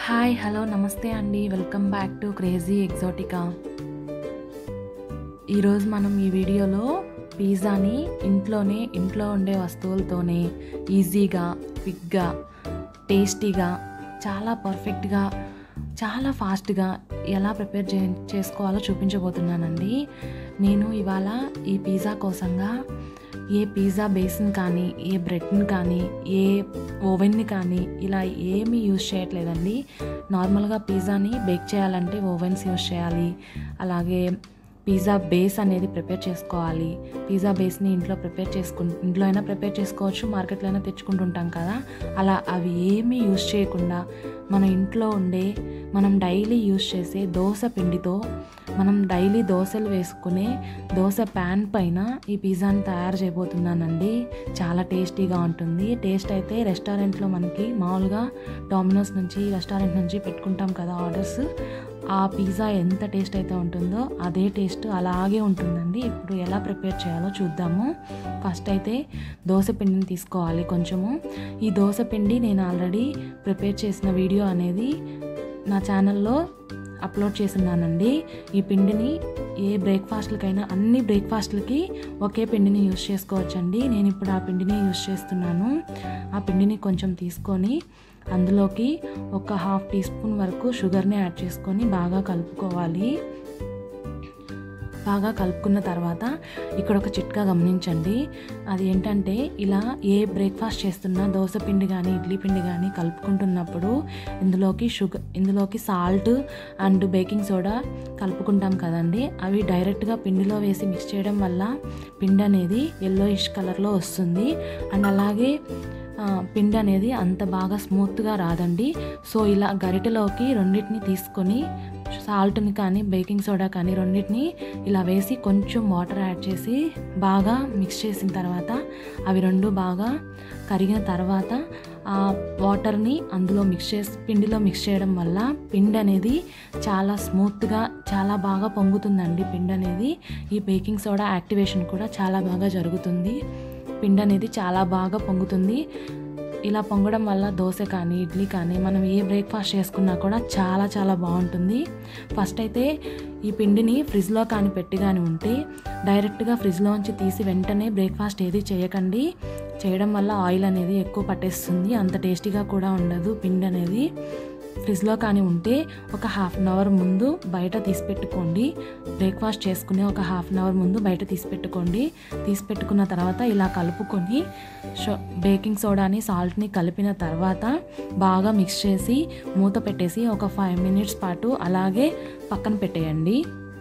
hi hello నమస్తే అండి welcome back to crazy exotica ఈరోజు మనం ఈ వీడియోలో పిజ్జాని ఇంట్లోనే ఇంట్లో ఉండే వస్తువులతోనే ఈజీగా క్విక్గా టేస్టీగా చాలా పర్ఫెక్ట్గా చాలా ఫాస్ట్గా ఎలా ప్రిపేర్ చే చేసుకోవాలో చూపించబోతున్నానండి నేను ఇవాళ ఈ పిజ్జా కోసంగా ఏ పిజ్జా బేస్ని కానీ ఏ బ్రెడ్ని కానీ ఏ ఓవెన్ని కానీ ఇలా ఏమీ యూజ్ చేయట్లేదండి నార్మల్గా పిజ్జాని బేక్ చేయాలంటే ఓవెన్స్ యూజ్ చేయాలి అలాగే పిజ్జా బేస్ అనేది ప్రిపేర్ చేసుకోవాలి పిజ్జా బేస్ని ఇంట్లో ప్రిపేర్ చేసుకు ఇంట్లో అయినా ప్రిపేర్ చేసుకోవచ్చు మార్కెట్లో అయినా తెచ్చుకుంటుంటాం కదా అలా అవి ఏమీ యూజ్ చేయకుండా మన ఇంట్లో ఉండే మనం డైలీ యూజ్ చేసే దోశ పిండితో మనం డైలీ దోశలు వేసుకునే దోశ ప్యాన్ పైన ఈ పిజ్జాని తయారు చేయబోతున్నానండి చాలా టేస్టీగా ఉంటుంది టేస్ట్ అయితే రెస్టారెంట్లో మనకి మామూలుగా డామినోస్ నుంచి రెస్టారెంట్ నుంచి పెట్టుకుంటాం కదా ఆర్డర్స్ ఆ పిజ్జా ఎంత టేస్ట్ అయితే ఉంటుందో అదే టేస్ట్ అలాగే ఉంటుందండి ఇప్పుడు ఎలా ప్రిపేర్ చేయాలో చూద్దాము ఫస్ట్ అయితే దోశ పిండిని తీసుకోవాలి కొంచెము ఈ దోశ పిండి నేను ఆల్రెడీ ప్రిపేర్ చేసిన వీడియో అనేది నా ఛానల్లో అప్లోడ్ చేస్తున్నానండి ఈ పిండిని ఏ బ్రేక్ఫాస్ట్లకైనా అన్ని బ్రేక్ఫాస్ట్లకి ఒకే పిండిని యూస్ చేసుకోవచ్చండి నేను ఇప్పుడు ఆ పిండిని యూస్ చేస్తున్నాను ఆ పిండిని కొంచెం తీసుకొని అందులోకి ఒక హాఫ్ టీ స్పూన్ వరకు షుగర్ని యాడ్ చేసుకొని బాగా కలుపుకోవాలి బాగా కలుపుకున్న తర్వాత ఇక్కడ ఒక చిట్కా గమనించండి అది ఏంటంటే ఇలా ఏ బ్రేక్ఫాస్ట్ చేస్తున్నా దోశ పిండి కానీ ఇడ్లీ పిండి కానీ కలుపుకుంటున్నప్పుడు ఇందులోకి షుగర్ ఇందులోకి సాల్ట్ అండ్ బేకింగ్ సోడా కలుపుకుంటాం కదండి అవి డైరెక్ట్గా పిండిలో వేసి మిక్స్ చేయడం వల్ల పిండి అనేది ఎల్లోయిష్ కలర్లో వస్తుంది అండ్ అలాగే పిండి అనేది అంత బాగా స్మూత్గా రాదండి సో ఇలా గరిటెలోకి రెండింటిని తీసుకొని సాల్ట్ని కానీ బేకింగ్ సోడా కానీ రెండింటిని ఇలా వేసి కొంచెం వాటర్ యాడ్ చేసి బాగా మిక్స్ చేసిన తర్వాత అవి రెండు బాగా కరిగిన తర్వాత ఆ వాటర్ని అందులో మిక్స్ చేసి పిండిలో మిక్స్ చేయడం వల్ల పిండి అనేది చాలా స్మూత్గా చాలా బాగా పొంగుతుందండి పిండి అనేది ఈ బేకింగ్ సోడా యాక్టివేషన్ కూడా చాలా బాగా జరుగుతుంది పిండి అనేది చాలా బాగా పొంగుతుంది ఇలా పొంగడం వల్ల దోశ కానీ ఇడ్లీ కానీ మనం ఏ బ్రేక్ఫాస్ట్ చేసుకున్నా కూడా చాలా చాలా బాగుంటుంది ఫస్ట్ అయితే ఈ పిండిని ఫ్రిడ్జ్లో కానీ పెట్టి కానీ ఉంటే డైరెక్ట్గా ఫ్రిడ్జ్లోంచి తీసి వెంటనే బ్రేక్ఫాస్ట్ ఏది చేయకండి చేయడం వల్ల ఆయిల్ అనేది ఎక్కువ పట్టేస్తుంది అంత టేస్టీగా కూడా ఉండదు పిండి అనేది ఫ్రిడ్జ్లో కానీ ఉంటే ఒక హాఫ్ అన్ అవర్ ముందు బయట తీసి పెట్టుకోండి బ్రేక్ఫాస్ట్ చేసుకునే ఒక హాఫ్ అన్ అవర్ ముందు బయట తీసి పెట్టుకోండి తీసి పెట్టుకున్న తర్వాత ఇలా కలుపుకొని బేకింగ్ సోడాని సాల్ట్ని కలిపిన తర్వాత బాగా మిక్స్ చేసి మూత పెట్టేసి ఒక ఫైవ్ మినిట్స్ పాటు అలాగే పక్కన పెట్టేయండి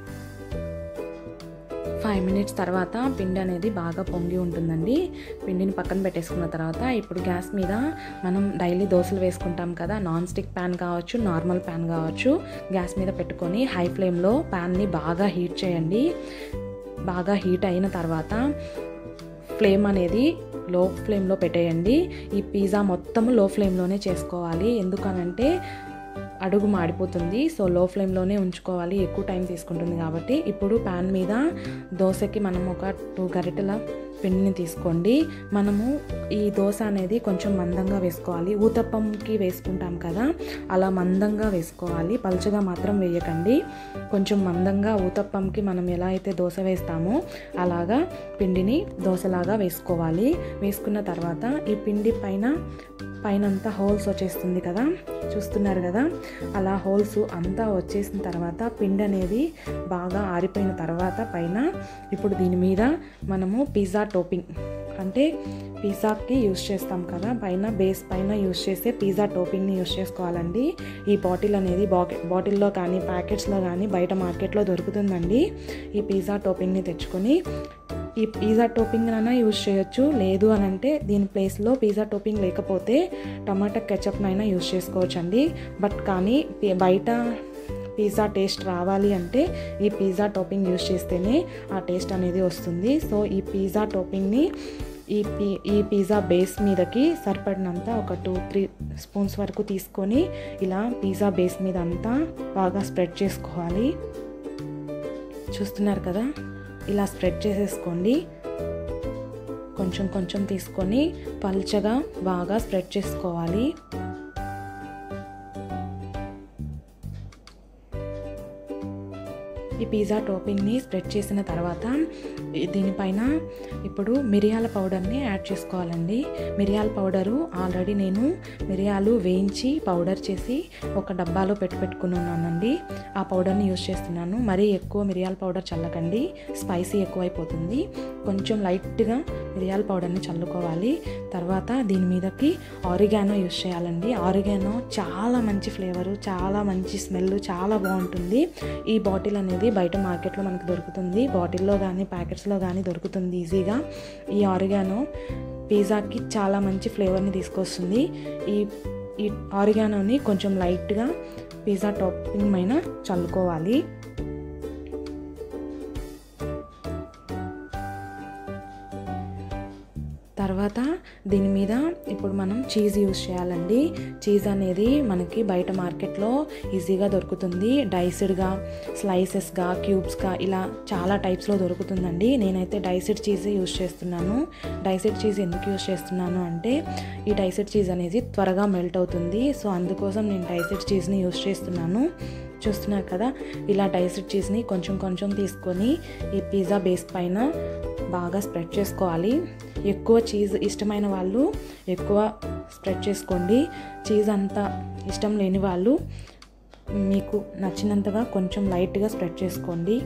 ఫైవ్ మినిట్స్ తర్వాత పిండి అనేది బాగా పొంగి ఉంటుందండి పిండిని పక్కన పెట్టేసుకున్న తర్వాత ఇప్పుడు గ్యాస్ మీద మనం డైలీ దోశలు వేసుకుంటాం కదా నాన్ స్టిక్ ప్యాన్ కావచ్చు నార్మల్ ప్యాన్ కావచ్చు గ్యాస్ మీద పెట్టుకొని హై ఫ్లేమ్లో ప్యాన్ని బాగా హీట్ చేయండి బాగా హీట్ అయిన తర్వాత ఫ్లేమ్ అనేది లో ఫ్లేమ్లో పెట్టేయండి ఈ పిజ్జా మొత్తం లో ఫ్లేమ్లోనే చేసుకోవాలి ఎందుకనంటే అడుగు మాడిపోతుంది సో లో ఫ్లేమ్లోనే ఉంచుకోవాలి ఎక్కువ టైం తీసుకుంటుంది కాబట్టి ఇప్పుడు ప్యాన్ మీద దోశకి మనం ఒక టూ గరిటెల పిండిని తీసుకోండి మనము ఈ దోశ అనేది కొంచెం మందంగా వేసుకోవాలి ఊతప్పంకి వేసుకుంటాం కదా అలా మందంగా వేసుకోవాలి పలుచగా మాత్రం వేయకండి కొంచెం మందంగా ఊతప్పంకి మనం ఎలా అయితే దోశ వేస్తామో అలాగా పిండిని దోశలాగా వేసుకోవాలి వేసుకున్న తర్వాత ఈ పిండి పైన పైన అంతా హోల్స్ వచ్చేస్తుంది కదా చూస్తున్నారు కదా అలా హోల్స్ అంతా వచ్చేసిన తర్వాత పిండి అనేది బాగా ఆరిపోయిన తర్వాత పైన ఇప్పుడు దీని మీద మనము పిజ్జా టోపింగ్ అంటే పిజ్జాకి యూస్ చేస్తాం కదా పైన బేస్ పైన యూస్ చేసే పిజ్జా టోపింగ్ని యూస్ చేసుకోవాలండి ఈ బాటిల్ అనేది బాటిల్లో కానీ ప్యాకెట్స్లో కానీ బయట మార్కెట్లో దొరుకుతుందండి ఈ పిజ్జా టోపింగ్ని తెచ్చుకొని ఈ పిజ్జా టోపింగ్ అయినా యూజ్ చేయొచ్చు లేదు అని అంటే దీని ప్లేస్లో పిజ్జా టోపింగ్ లేకపోతే టమాటా కెచప్నైనా యూజ్ చేసుకోవచ్చు అండి బట్ కానీ బయట పిజ్జా టేస్ట్ రావాలి అంటే ఈ పిజ్జా టాపింగ్ యూజ్ చేస్తేనే ఆ టేస్ట్ అనేది వస్తుంది సో ఈ పిజ్జా టాపింగ్ని ఈ పి ఈ పిజ్జా బేస్ మీదకి సరిపడినంత ఒక టూ త్రీ స్పూన్స్ వరకు తీసుకొని ఇలా పిజ్జా బేస్ మీద అంతా బాగా స్ప్రెడ్ చేసుకోవాలి చూస్తున్నారు కదా ఇలా స్ప్రెడ్ చేసేసుకోండి కొంచెం కొంచెం తీసుకొని పల్చగా బాగా స్ప్రెడ్ చేసుకోవాలి ఈ పిజ్జా టాపింగ్ని స్ప్రెడ్ చేసిన తర్వాత ఈ- దీనిపైన ఇప్పుడు మిరియాల పౌడర్ని యాడ్ చేసుకోవాలండి మిరియాల పౌడరు ఆల్రెడీ నేను మిరియాలు వేయించి పౌడర్ చేసి ఒక డబ్బాలో పెట్టి పెట్టుకుని ఉన్నానండి ఆ పౌడర్ని యూస్ చేస్తున్నాను మరీ ఎక్కువ మిరియాల పౌడర్ చల్లకండి స్పైసీ ఎక్కువైపోతుంది కొంచెం లైట్గా మిరియాల పౌడర్ని చల్లుకోవాలి తర్వాత దీని మీదకి ఆరిగానో యూస్ చేయాలండి ఆరిగానో చాలా మంచి ఫ్లేవరు చాలా మంచి స్మెల్ చాలా బాగుంటుంది ఈ బాటిల్ అనేది బయట మార్కెట్లో మనకు దొరుకుతుంది బాటిల్లో కానీ ప్యాకెట్స్లో కానీ దొరుకుతుంది ఈజీగా ఈ ఆరిగానో పిజ్జాకి చాలా మంచి ఫ్లేవర్ని తీసుకొస్తుంది ఈ ఈ ఆరిగానోని కొంచెం లైట్గా పిజ్జా టాపింగ్ పైన చల్లుకోవాలి తర్వాత దీని మీద ఇప్పుడు మనం చీజ్ యూస్ చేయాలండి చీజ్ అనేది మనకి బయట మార్కెట్లో ఈజీగా దొరుకుతుంది డైస్డ్గా స్లైసెస్గా క్యూబ్స్గా ఇలా చాలా టైప్స్లో దొరుకుతుందండి నేనైతే డైసెడ్ చీజ్ యూస్ చేస్తున్నాను డైసెడ్ చీజ్ ఎందుకు యూస్ చేస్తున్నాను అంటే ఈ డైసెడ్ చీజ్ అనేది త్వరగా మెల్ట్ అవుతుంది సో అందుకోసం నేను డైసెడ్ చీజ్ని యూస్ చేస్తున్నాను చూస్తున్నారు కదా ఇలా డైసెడ్ చీజ్ని కొంచెం కొంచెం తీసుకొని ఈ పిజ్జా బేస్ పైన బాగా స్ప్రెడ్ చేసుకోవాలి ఎక్కువ చీజ్ ఇష్టమైన వాళ్ళు ఎక్కువ స్ప్రెడ్ చేసుకోండి చీజ్ అంత ఇష్టం లేని వాళ్ళు మీకు నచ్చినంతగా కొంచెం లైట్గా స్ప్రెడ్ చేసుకోండి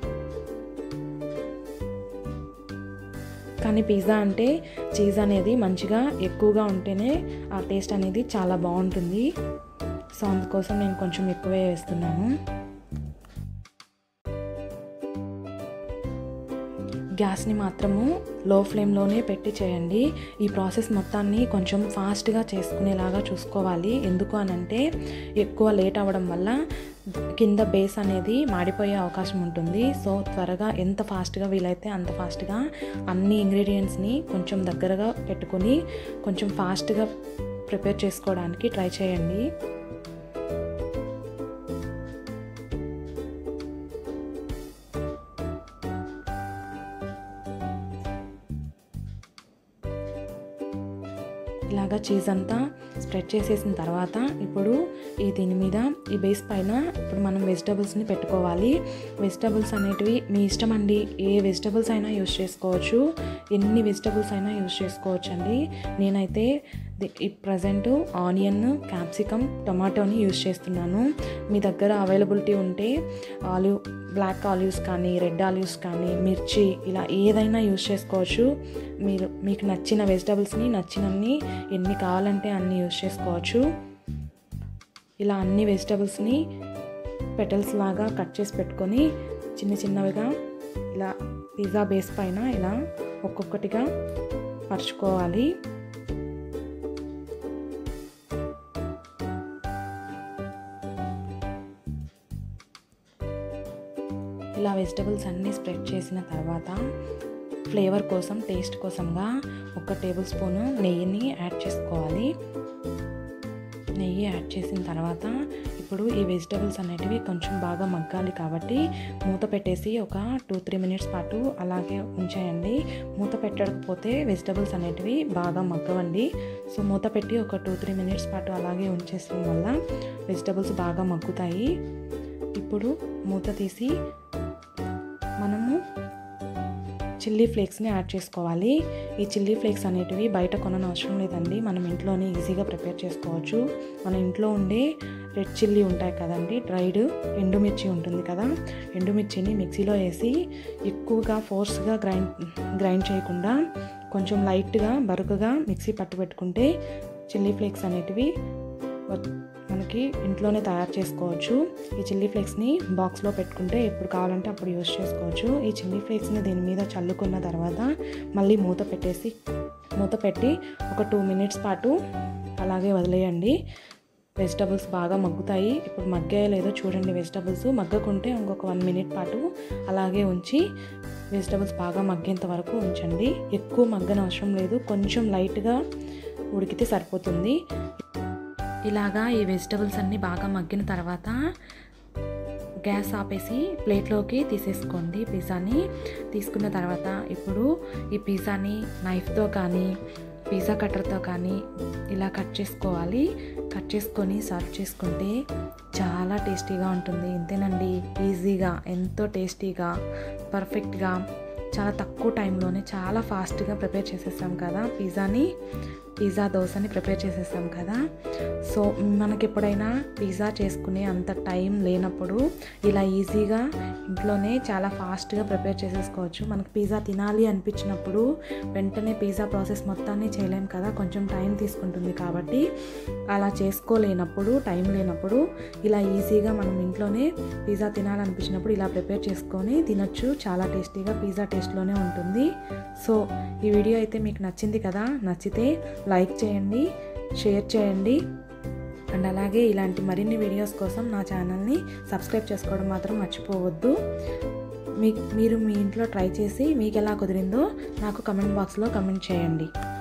కానీ పిజ్జా అంటే చీజ్ అనేది మంచిగా ఎక్కువగా ఉంటేనే ఆ టేస్ట్ అనేది చాలా బాగుంటుంది సో అందుకోసం నేను కొంచెం ఎక్కువే వేస్తున్నాను గ్యాస్ని మాత్రము లో ఫ్లేమ్లోనే పెట్టి చేయండి ఈ ప్రాసెస్ మొత్తాన్ని కొంచెం ఫాస్ట్గా చేసుకునేలాగా చూసుకోవాలి ఎందుకు అనంటే ఎక్కువ లేట్ అవ్వడం వల్ల కింద బేస్ అనేది మాడిపోయే అవకాశం ఉంటుంది సో త్వరగా ఎంత ఫాస్ట్గా వీలైతే అంత ఫాస్ట్గా అన్ని ఇంగ్రీడియంట్స్ని కొంచెం దగ్గరగా పెట్టుకొని కొంచెం ఫాస్ట్గా ప్రిపేర్ చేసుకోవడానికి ట్రై చేయండి ఇలాగా చీజ్ అంతా స్ప్రెడ్ చేసేసిన తర్వాత ఇప్పుడు ఈ దీని మీద ఈ బేస్ పైన ఇప్పుడు మనం వెజిటబుల్స్ని పెట్టుకోవాలి వెజిటబుల్స్ అనేటివి మీ ఇష్టం అండి ఏ వెజిటబుల్స్ అయినా యూస్ చేసుకోవచ్చు ఎన్ని వెజిటబుల్స్ అయినా యూస్ చేసుకోవచ్చు అండి నేనైతే ఈ ప్రజెంట్ ఆనియన్ క్యాప్సికమ్ టొమాటోని యూస్ చేస్తున్నాను మీ దగ్గర అవైలబిలిటీ ఉంటే ఆలివ్ బ్లాక్ ఆలివ్స్ కానీ రెడ్ ఆలివ్స్ కానీ మిర్చి ఇలా ఏదైనా యూస్ చేసుకోవచ్చు మీరు మీకు నచ్చిన వెజిటబుల్స్ని నచ్చినన్ని ఎన్ని కావాలంటే అన్ని యూస్ చేసుకోవచ్చు ఇలా అన్ని వెజిటబుల్స్ని పెటల్స్ లాగా కట్ చేసి పెట్టుకొని చిన్న చిన్నవిగా ఇలా పిజ్జా బేస్ పైన ఇలా ఒక్కొక్కటిగా పరుచుకోవాలి ఇలా వెజిటబుల్స్ అన్నీ స్ప్రెడ్ చేసిన తర్వాత ఫ్లేవర్ కోసం టేస్ట్ కోసంగా ఒక టేబుల్ స్పూన్ నెయ్యిని యాడ్ చేసుకోవాలి నెయ్యి యాడ్ చేసిన తర్వాత ఇప్పుడు ఈ వెజిటబుల్స్ అనేటివి కొంచెం బాగా మగ్గాలి కాబట్టి మూత పెట్టేసి ఒక టూ త్రీ మినిట్స్ పాటు అలాగే ఉంచేయండి మూత పెట్టకపోతే వెజిటబుల్స్ అనేటివి బాగా మగ్గవండి సో మూత పెట్టి ఒక టూ త్రీ మినిట్స్ పాటు అలాగే ఉంచేసడం వల్ల వెజిటబుల్స్ బాగా మగ్గుతాయి ఇప్పుడు మూత తీసి మనము చిల్లీ ఫ్లేక్స్ని యాడ్ చేసుకోవాలి ఈ చిల్లీ ఫ్లేక్స్ అనేటివి బయట కొనని అవసరం లేదండి మనం ఇంట్లోనే ఈజీగా ప్రిపేర్ చేసుకోవచ్చు మన ఇంట్లో ఉండే రెడ్ చిల్లీ ఉంటాయి కదండి డ్రైడ్ ఎండుమిర్చి ఉంటుంది కదా ఎండుమిర్చిని మిక్సీలో వేసి ఎక్కువగా ఫోర్స్గా గ్రైండ్ గ్రైండ్ చేయకుండా కొంచెం లైట్గా బరుకుగా మిక్సీ పట్టు పెట్టుకుంటే చిల్లీ ఫ్లేక్స్ అనేటివి మనకి ఇంట్లోనే తయారు చేసుకోవచ్చు ఈ చిల్లీ ఫ్లేక్స్ని బాక్స్లో పెట్టుకుంటే ఎప్పుడు కావాలంటే అప్పుడు యూస్ చేసుకోవచ్చు ఈ చిల్లీ ఫ్లేక్స్ని దీని మీద చల్లుకున్న తర్వాత మళ్ళీ మూత పెట్టేసి మూత పెట్టి ఒక టూ మినిట్స్ పాటు అలాగే వదిలేయండి వెజిటబుల్స్ బాగా మగ్గుతాయి ఇప్పుడు మగ్గాయో లేదో చూడండి వెజిటబుల్స్ మగ్గకుంటే ఇంకొక వన్ మినిట్ పాటు అలాగే ఉంచి వెజిటబుల్స్ బాగా మగ్గేంత వరకు ఉంచండి ఎక్కువ మగ్గన అవసరం లేదు కొంచెం లైట్గా ఉడికితే సరిపోతుంది ఇలాగా ఈ వెజిటబుల్స్ అన్నీ బాగా మగ్గిన తర్వాత గ్యాస్ ఆపేసి ప్లేట్లోకి తీసేసుకోండి పిజ్జాని తీసుకున్న తర్వాత ఇప్పుడు ఈ పిజ్జాని నైఫ్తో కానీ పిజ్జా కట్టర్తో కానీ ఇలా కట్ చేసుకోవాలి కట్ చేసుకొని సర్వ్ చేసుకుంటే చాలా టేస్టీగా ఉంటుంది ఇంతేనండి ఈజీగా ఎంతో టేస్టీగా పర్ఫెక్ట్గా చాలా తక్కువ టైంలోనే చాలా ఫాస్ట్గా ప్రిపేర్ చేసేసాం కదా పిజ్జాని పిజ్జా దోశని ప్రిపేర్ చేసేసాం కదా సో మనకి ఎప్పుడైనా పిజ్జా చేసుకునే అంత టైం లేనప్పుడు ఇలా ఈజీగా ఇంట్లోనే చాలా ఫాస్ట్గా ప్రిపేర్ చేసేసుకోవచ్చు మనకి పిజ్జా తినాలి అనిపించినప్పుడు వెంటనే పిజ్జా ప్రాసెస్ మొత్తాన్ని చేయలేం కదా కొంచెం టైం తీసుకుంటుంది కాబట్టి అలా చేసుకోలేనప్పుడు టైం లేనప్పుడు ఇలా ఈజీగా మనం ఇంట్లోనే పిజ్జా తినాలనిపించినప్పుడు ఇలా ప్రిపేర్ చేసుకొని తినొచ్చు చాలా టేస్టీగా పిజ్జా టేస్ట్లోనే ఉంటుంది సో ఈ వీడియో అయితే మీకు నచ్చింది కదా నచ్చితే లైక్ చేయండి షేర్ చేయండి అండ్ అలాగే ఇలాంటి మరిన్ని వీడియోస్ కోసం నా ఛానల్ని సబ్స్క్రైబ్ చేసుకోవడం మాత్రం మర్చిపోవద్దు మీ మీరు మీ ఇంట్లో ట్రై చేసి మీకు ఎలా కుదిరిందో నాకు కమెంట్ బాక్స్లో కమెంట్ చేయండి